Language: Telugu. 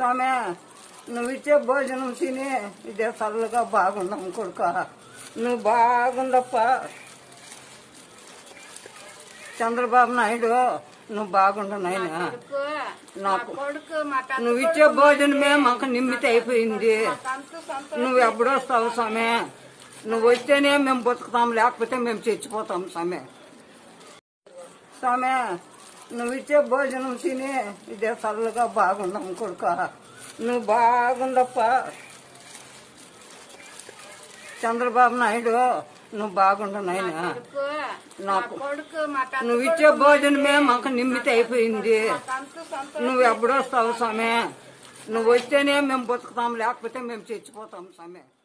స్వామి నువ్వు ఇచ్చే భోజనం తిని ఇదే చల్లగా బాగుండము కొడుక నువ్వు బాగుండప్ప చంద్రబాబు నాయుడు నువ్వు బాగుండు నాయనా కొడుకు మా నాకు కొడుకు మా పెద్ద నువ్వు ఇచ్చే భోజనమే మాకు నిమ్మితి అయిపోయింది సంతు సంతు నువ్వు ఎప్పుడు వస్తావు స్వామి నువ్వు వస్తేనే మేము బతుకుతాం లేకపోతే మేము చచ్చిపోతాం స్వామి స్వామి నువ్వు ఇచ్చే భోజనం తిని ఇదే చల్లగా బాగుండము కొడుక నువ్వు బాగుండప్ప చంద్రబాబు నాయుడు నువ్వు బాగుండు నాయనా కొడుకు మా నాకు కొడుకు మా పెద్ద నువ్వు ఇచ్చే భోజనమే మాకు నిమ్మితి అయిపోయింది సంతు సంతు నువ్వు ఎప్పుడు వస్తావు స్వామి నువ్వు వస్తేనే మేము బతుకుతాం లేకపోతే మేము చచ్చిపోతాం స్వామి